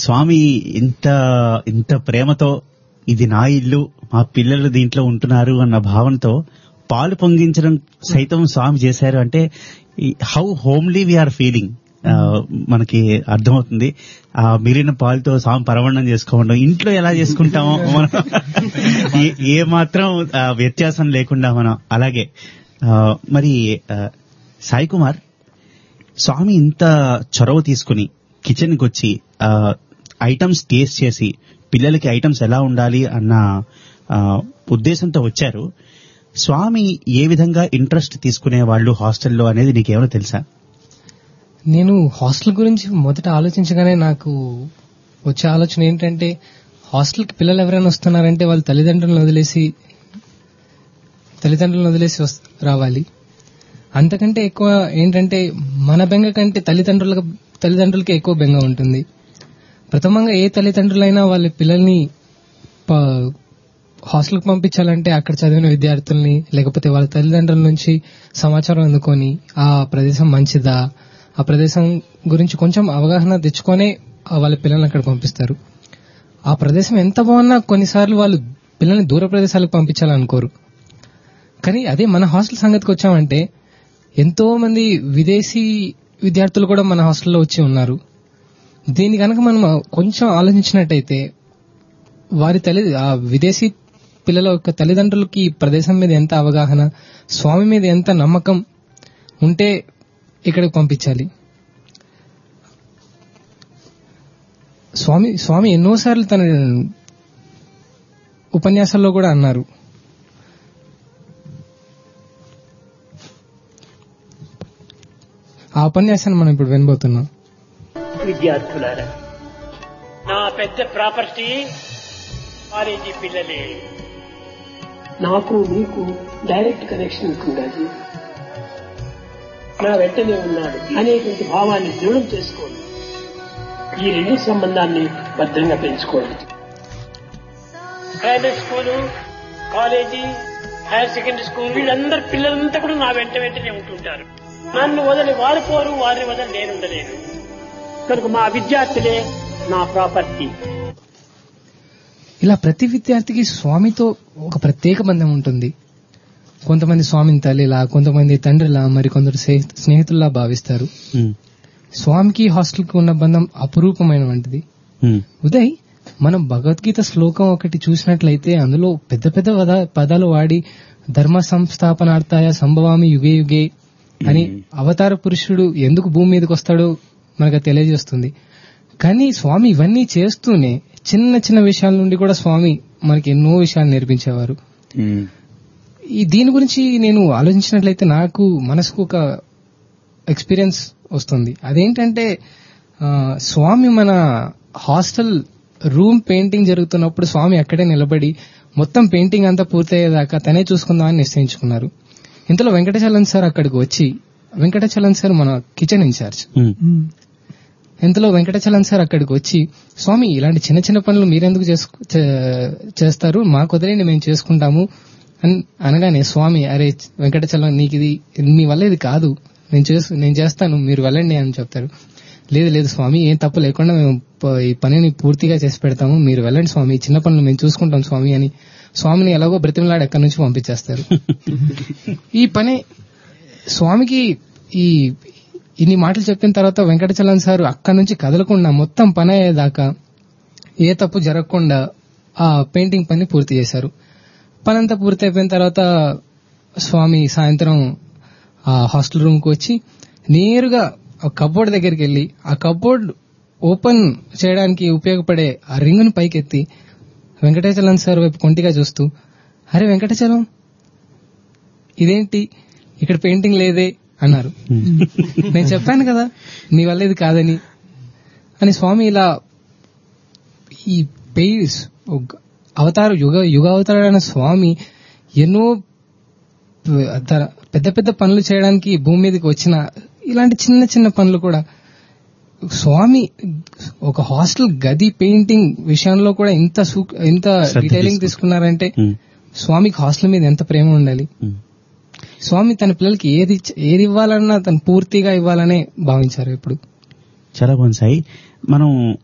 స్వామి ఇంత ఇంత ప్రేమతో ఇది నా ఇల్లు మా పిల్లలు దీంట్లో ఉంటున్నారు అన్న భావనతో పాలు పొంగించడం సైతం స్వామి చేశారు అంటే హౌ హోమ్లీ వీఆర్ ఫీలింగ్ మనకి అర్థమవుతుంది ఆ మిరిన పాలతో స్వామి పరవణం చేసుకోవడం ఇంట్లో ఎలా చేసుకుంటామో మనం ఏ- ఏ మాత్రం ఆ, వ్యత్యాసం లేకుండా మనం అలాగే ఆ, మరి ఆ, సాయి కుమార్ స్వామి ఇంత చొరవ తీసుకుని కిచెన్ కి వచ్చి ఆ, ఐటమ్స్ టేస్ట్ చేసి పిల్లలకి ఐటమ్స్ ఎలా ఉండాలి అన్న ఆ, ఉద్దేశంతో వచ్చారు స్వామి ఏ విధంగా ఇంట్రెస్ట్ తీసుకునే వాళ్ళు హాస్టల్లో అనేది నీకేమైనా తెలుసా నేను హాస్టల్ గురించి మొదట ఆలోచించగానే నాకు వచ్చే ఆలోచన ఏంటంటే హాస్టల్కి పిల్లలు ఎవరైనా వస్తున్నారంటే వాళ్ళ తల్లిదండ్రులను వదిలేసి తల్లిదండ్రులను వదిలేసి వస్- రావాలి అంతకంటే ఎక్కువ ఏంటంటే మన బెంగ కంటే తల్లిదండ్రుల తల్లిదండ్రులకి ఎక్కువ బెంగ ఉంటుంది ప్రథమంగా ఏ తల్లిదండ్రులైనా వాళ్ళ పిల్లల్ని ప- హాస్టల్కి పంపించాలంటే అక్కడ చదివిన విద్యార్థుల్ని లేకపోతే వాళ్ళ తల్లిదండ్రుల నుంచి సమాచారం అందుకొని ఆ ప్రదేశం మంచిదా ఆ ప్రదేశం గురించి కొంచెం అవగాహన తెచ్చుకొనే ఆ వాళ్ళ పిల్లల్ని అక్కడ పంపిస్తారు ఆ ప్రదేశం ఎంత బాగున్నా కొన్నిసార్లు వాళ్ళు పిల్లల్ని దూర ప్రదేశాలకు పంపించాలనుకోరు కానీ అదే మన హాస్టల్ సంగతికి వచ్చామంటే ఎంతో మంది విదేశీ విద్యార్థులు కూడా మన హాస్టల్లో వచ్చి ఉన్నారు దీని కనుక మనం కొంచెం ఆలోచించినట్టయితే వారి తల్లి ఆ విదేశీ పిల్లల యొక్క తల్లిదండ్రులకి ఈ ప్రదేశం మీద ఎంత అవగాహన స్వామి మీద ఎంత నమ్మకం ఉంటే ఇక్కడికి పంపించాలి స్వామి స్వామి ఎన్నోసార్లు తన ఉపన్యాసాల్లో కూడా అన్నారు ఆ ఉపన్యాసాన్ని మనం ఇప్పుడు వినబోతున్నాం విద్యార్థులారా నా పెద్ద ప్రాపర్టీ కాలేజీ పిల్లలే నాకు మీకు డైరెక్ట్ కనెక్షన్ ఉండాలి నా వెంటనే ఉన్నాడు అనేటువంటి భావాన్ని దృఢం చేసుకోండి ఈ రెండు సంబంధాన్ని భద్రంగా పెంచుకోండి primary school college higher secondary school వీళ్ళందరు పిల్లలంతా కూడా నా వెంట వెంటనే ఉంటుంటారు నన్ను వదిలి వారు పోరు వారిని వదిలి నేను ఉండలేను కనుక మా విద్యార్థులే నా ప్రాపర్టీ ఇలా ప్రతి విద్యార్థికి స్వామితో ఒక ప్రత్యేక బంధం ఉంటుంది కొంతమంది స్వామిని తల్లిలా కొంతమంది తండ్రిలా మరి కొందరు స్నేహి- స్నేహితుల్లా భావిస్తారు ఉమ్, స్వామికి హాస్టల్కి ఉన్న బంధం అపురూపమైన వంటిది ఉమ్, ఉదయ్ మనం భగవద్గీత శ్లోకం ఒకటి చూసినట్లయితే అందులో పెద్ద పెద్ద పద- పదాలు వాడి ధర్మ సంస్థాపనార్థాయ సంభవామి యుగే యుగే అని అవతార పురుషుడు ఎందుకు భూమి మీదకి వస్తాడో మనకు అది తెలియజేస్తుంది కానీ స్వామి ఇవన్నీ చేస్తూనే చిన్న చిన్న విషయాల నుండి కూడా స్వామి మనకి ఎన్నో విషయాలు నేర్పించేవారు ఉమ్, ఈ దీని గురించి నేను ఆలోచించినట్లయితే నాకు మనసుకు ఒక ఎక్స్పీరియన్స్ వస్తుంది అదేంటంటే ఆ, స్వామి మన హాస్టల్ రూమ్ పెయింటింగ్ జరుగుతున్నప్పుడు స్వామి అక్కడే నిలబడి మొత్తం పెయింటింగ్ అంతా పూర్తయ్యేదాకా తనే చూసుకుందామని నిశ్చయించుకున్నారు ఇంతలో వెంకటచలం సార్ అక్కడికి వచ్చి వెంకటచలం సార్ మన కిచెన్ ఇన్ఛార్జ్ ఉమ్, ఇంతలో వెంకటచలం సార్ అక్కడికి వచ్చి స్వామి ఇలాంటి చిన్న చిన్న పనులు మీరెందుకు చేసుకు- చే- చేస్తారు మాకు వదిలేండి మేము చేసుకుంటాము అని అనగానే స్వామి అరే వెంకటచలం నీకు ఇది మీ వల్ల ఇది కాదు నేను చేసు నేను చేస్తాను మీరు వెళ్ళండి అని చెప్తారు లేదు లేదు స్వామి ఏం తప్పు లేకుండా మేము ప- ఈ పనిని పూర్తిగా చేసి పెడతాము మీరు వెళ్ళండి స్వామి ఈ చిన్న పనులు మేము చూసుకుంటాం స్వామి అని స్వామిని ఎలాగో బ్రతిమలాడి ఎక్కడి నుంచి పంపించేస్తారు ఈ పని స్వామికి ఈ ఇన్ని మాటలు చెప్పిన తర్వాత వెంకటచలం సార్ అక్కడి నుంచి కదలకుండా మొత్తం పని అయ్యేదాకా ఏ తప్పు జరగకుండా ఆ పెయింటింగ్ పని పూర్తి చేశారు పని అంతా పూర్తి అయిపోయిన తర్వాత స్వామి సాయంత్రం ఆ హాస్టల్ రూమ్ కు వచ్చి నేరుగా ఆ కబోర్డ్ దగ్గరికి వెళ్ళి ఆ కబోర్డ్ ఓపెన్ చేయడానికి ఉపయోగపడే ఆ రింగును పైకెత్తి వెంకటాచలం సార్ వైపు కొంటిగా చూస్తూ అరే వెంకటాచలం ఇదేంటి ఇక్కడ పెయింటింగ్ లేదే అన్నారు నేను చెప్పాను కదా నీ వల్ల ఇది కాదని అని స్వామి ఇలా ఈ పేస్ అవతార యుగ యుగ అవతారైన స్వామి ఎన్నో ప- తన- పెద్ద పెద్ద పనులు చేయడానికి భూమి మీదకి వచ్చిన ఇలాంటి చిన్న చిన్న పనులు కూడా స్వామి ఒక హాస్టల్ గది పెయింటింగ్ విషయంలో కూడా ఇంత సూక్- ఇంత శ్రద్ధ డీటెయిలింగ్ తీసుకుంటారు. తీసుకున్నారంటే ఉమ్, స్వామికి హాస్టల్ మీద ఎంత ప్రేమ ఉండాలి ఉమ్. స్వామి తన పిల్లలకి ఏది ఇచ్చ- ఏది ఇవ్వాలన్నా తను పూర్తిగా ఇవ్వాలనే భావించారు ఇప్పుడు చాలా బాగుంది సాయి మనం